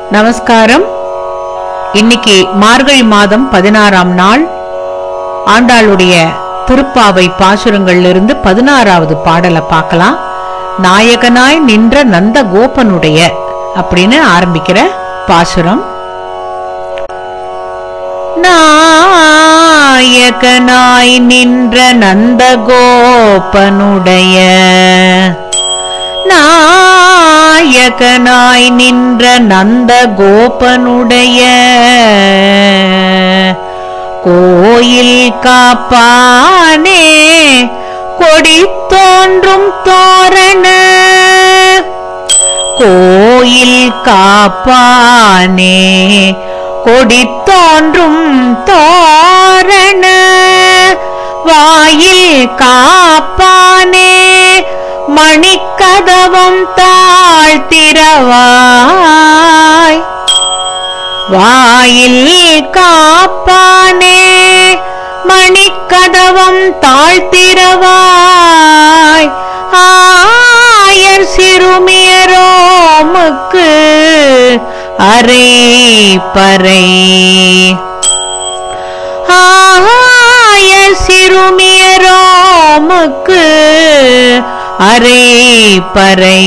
நமஸ்காரம் இன்னைக்கு மார்கழி மாதம் பதினாறாம் நாள் ஆண்டாளுடைய திருப்பாவை பாசுரங்கள்ல இருந்து பதினாறாவது பாடலை பார்க்கலாம் நாயகனாய் நின்ற நந்த கோபனுடைய அப்படின்னு ஆரம்பிக்கிற பாசுரம் நாயகனாய் நின்ற நந்த கோபனுடைய நாயகனாய் நின்ற நந்த கோபனுடைய கோயில் காப்பானே கொடி தோன்றும் தோரண கோயில் காப்பானே கொடி தோன்றும் தோரண வாயில் காப்பானே மணிக்கதவம் தாழ்த்திரவாய் வாயில் காப்பானே மணிக்கதவம் தாழ்த்திரவாய் ஆயர் சிறுமியரோமுக்கு அரை பறை ஆயர் சிறுமியரோமுக்கு அரை பறை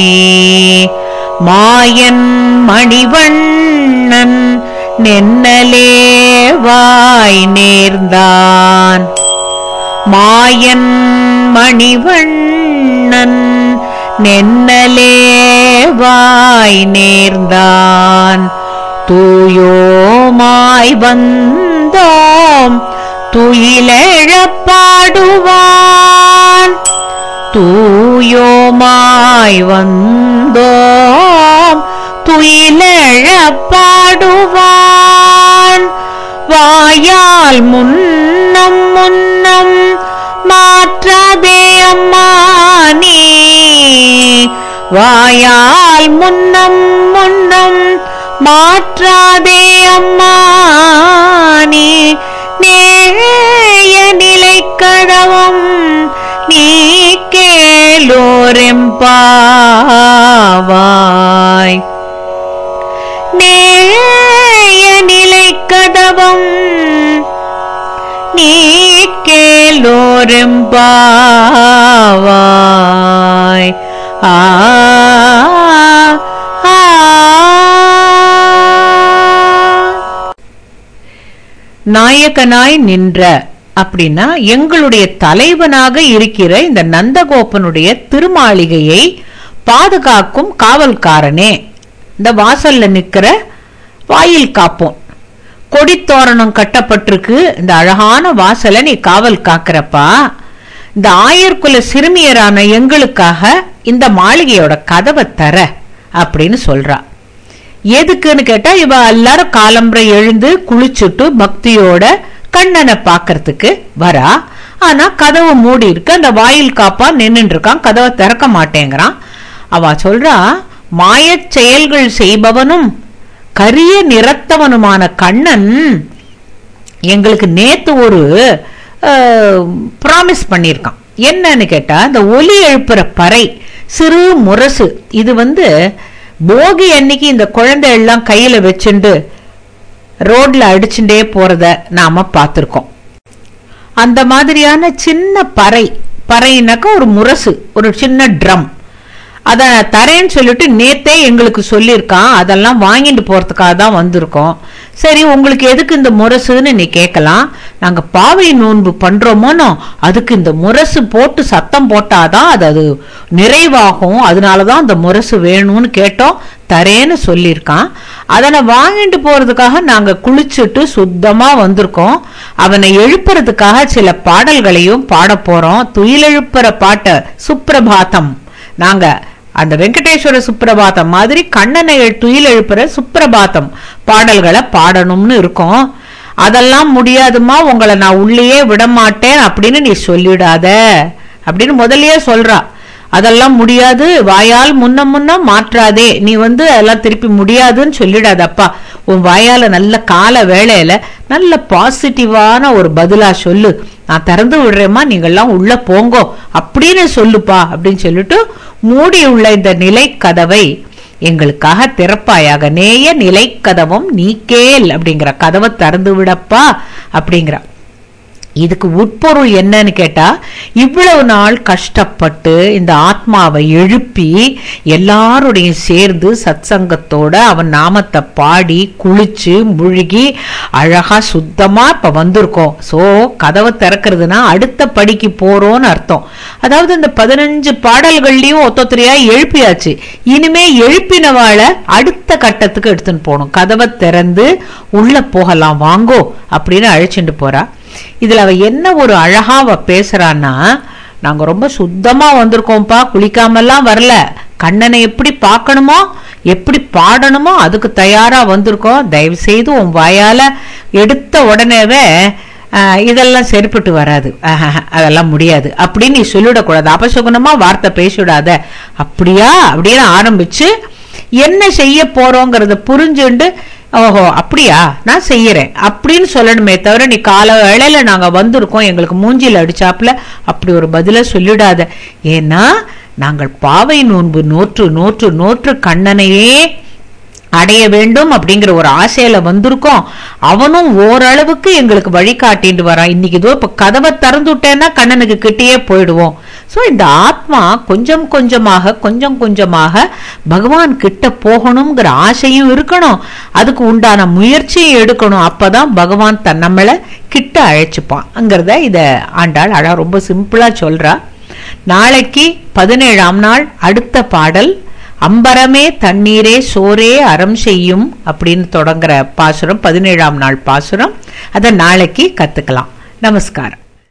மாயன் மணிவண்ணன் நென்னலே வாய் நேர்ந்தான் மாயன் மணிவண்ணன் நென்னலே வாய் நேர்ந்தான் தூயோமாய் வந்தோம் துயிலெழப்பாடுவான் தூயோமாய் வந்தோம் துயிலெழப்பாடுவான் வாயால் முன்னம் முன்னம் மாற்றாதே அம்மா நீ வாயால் முன்னம் முன்னம் மாற்றாதே அம்மா நீ நேய நிலை கடவும் நீ கேளோரெம்பாவாய் நேய நிலை கதவம் நீ கேளோரெம்பாவாய் ஆ ஆ. நாயகனாய் நின்ற அப்படின்னா எங்களுடைய தலைவனாக இருக்கிற இந்த நந்தகோபனுடைய திருமாளிகையை பாதுகாக்கும் காவல்காரனே இந்த வாசல்ல நிக்கிற வாயில் காப்போம் கொடித்தோரணம் கட்டப்பட்டிருக்கு இந்த அழகான வாசலை நீ காவல் காக்கிறப்பா இந்த ஆயர்குல சிறுமியரான எங்களுக்காக இந்த மாளிகையோட கதவை தர அப்படின்னு சொல்றா எதுக்குன்னு கேட்டா இவ எல்லாரும் காலம்பரை எழுந்து குளிச்சுட்டு பக்தியோட கண்ணனை பாக்குறதுக்கு வரா ஆனா கதவு மூடி இருக்கு அந்த வாயில் காப்பா நின்னுட்டு இருக்கான் கதவை திறக்க மாட்டேங்கிறான் அவ சொல்றா மாயச் செயல்கள் செய்பவனும் கரிய நிறத்தவனுமான கண்ணன் எங்களுக்கு நேத்து ஒரு ப்ராமிஸ் பண்ணியிருக்கான் என்னன்னு கேட்டா இந்த ஒலி எழுப்புற பறை சிறு முரசு இது வந்து போகி அன்னைக்கு இந்த குழந்தை எல்லாம் கையில வச்சுண்டு ரோட்ல அடிச்சுட்டே போறத நாம பார்த்திருக்கோம் அந்த மாதிரியான சின்ன பறை பறைனாக்கா ஒரு முரசு ஒரு சின்ன ட்ரம் அதை தரேன்னு சொல்லிட்டு நேத்தே எங்களுக்கு சொல்லியிருக்கான் அதெல்லாம் வாங்கிட்டு போறதுக்காக தான் வந்திருக்கோம் சரி உங்களுக்கு எதுக்கு இந்த முரசுன்னு நீ கேட்கலாம் நாங்க பாவை நோன்பு பண்றோமோனோ அதுக்கு இந்த முரசு போட்டு சத்தம் போட்டாதான் அது அது நிறைவாகும் அதனாலதான் அந்த முரசு வேணும்னு கேட்டோம் தரேன்னு சொல்லியிருக்கான் அதனை வாங்கிட்டு போறதுக்காக நாங்க குளிச்சுட்டு சுத்தமா வந்திருக்கோம் அவனை எழுப்புறதுக்காக சில பாடல்களையும் பாட போறோம் துயிலெழுப்புற பாட்ட சுப்பிரபாதம் நாங்க அந்த வெங்கடேஸ்வர சுப்பிரபாதம் மாதிரி கண்ணனை எழு- துயில் எழுப்புற சுப்பிரபாதம் பாடல்களை பாடணும்னு இருக்கோம் அதெல்லாம் முடியாதுமா உங்களை நான் உள்ளேயே விட மாட்டேன் அப்படின்னு நீ சொல்லிடாத அப்படின்னு முதல்லயே சொல்றா அதெல்லாம் முடியாது வாயால் முன்ன முன்ன மாற்றாதே நீ வந்து அதெல்லாம் திருப்பி முடியாதுன்னு சொல்லிடாதப்பா உன் வாயால நல்ல கால வேளையில நல்ல பாசிட்டிவான ஒரு பதிலா சொல்லு நான் திறந்து விடுறேம்மா நீங்கெல்லாம் உள்ள போங்கோ அப்படின்னு சொல்லுப்பா அப்படின்னு சொல்லிட்டு மூடி உள்ள இந்த நிலை கதவை எங்களுக்காக திறப்பாயாக நேய நிலை கதவும் நீக்கேல் அப்படிங்கிற கதவை திறந்து விடப்பா அப்படிங்கிற இதுக்கு உட்பொருள் என்னன்னு கேட்டா இவ்வளவு நாள் கஷ்டப்பட்டு இந்த ஆத்மாவை எழுப்பி எல்லாரோடையும் சேர்ந்து சத்சங்கத்தோட அவன் நாமத்தை பாடி குளிச்சு முழுகி அழகா சுத்தமா இப்ப வந்திருக்கோம் சோ கதவை திறக்கிறதுனா அடுத்த படிக்கு போறோம்னு அர்த்தம் அதாவது இந்த பதினஞ்சு பாடல்கள்லயும் ஒத்தொத்தரையா எழுப்பியாச்சு இனிமே எழுப்பினவாளை அடுத்த கட்டத்துக்கு எடுத்துன்னு போகணும் கதவை திறந்து உள்ள போகலாம் வாங்கோ அப்படின்னு அழைச்சிட்டு போறா இதுல அவ என்ன ஒரு அழகா அவ பேசுறான்னா நாங்க ரொம்ப சுத்தமா வந்திருக்கோம்ப்பா குளிக்காமலாம் வரல கண்ணனை எப்படி பார்க்கணுமோ எப்படி பாடணுமோ அதுக்கு தயாரா வந்திருக்கோம் தயவு செய்து உன் வாயால எடுத்த உடனேவே ஆஹ், இதெல்லாம் சரிப்பட்டு வராது ஆஹ், அதெல்லாம் முடியாது அப்படின்னு நீ சொல்லிடக்கூடாது அபசகுனமா வார்த்தை பேசிவிடாத அப்படியா அப்படின்னு ஆரம்பிச்சு என்ன செய்ய போறோங்கிறத புரிஞ்சுண்டு ஓஹோ அப்படியா நான் செய்யறேன் அப்படின்னு சொல்லணுமே தவிர நீ கால வேளையில நாங்க வந்திருக்கோம் எங்களுக்கு மூஞ்சில அடிச்சாப்புல அப்படி ஒரு பதில சொல்லிடாத ஏன்னா நாங்கள் பாவை நோன்பு நோற்று நோற்று நோற்று கண்ணனையே அடைய வேண்டும் அப்படிங்கிற ஒரு ஆசையில வந்திருக்கோம் அவனும் ஓரளவுக்கு எங்களுக்கு வழிகாட்டிட்டு வரான் இன்னைக்கு இதோ இப்ப கதவை திறந்து விட்டேன்னா கண்ணனுக்கு கிட்டேயே போயிடுவோம் சோ இந்த ஆத்மா கொஞ்சம் கொஞ்சமாக கொஞ்சம் கொஞ்சமாக பகவான் கிட்ட போகணுங்கிற ஆசையும் இருக்கணும் அதுக்கு உண்டான முயற்சியும் எடுக்கணும் அப்பதான் பகவான் தன் நம்மள கிட்ட அழைச்சுப்பான்ங்கிறத இத ஆண்டாள் அழகா ரொம்ப சிம்பிளா சொல்றா நாளைக்கு பதினேழாம் நாள் அடுத்த பாடல் அம்பரமே தண்ணீரே சோரே அறம் செய்யும் அப்படின்னு தொடங்குற பாசுரம் பதினேழாம் நாள் பாசுரம் அதை நாளைக்கு கத்துக்கலாம் நமஸ்காரம்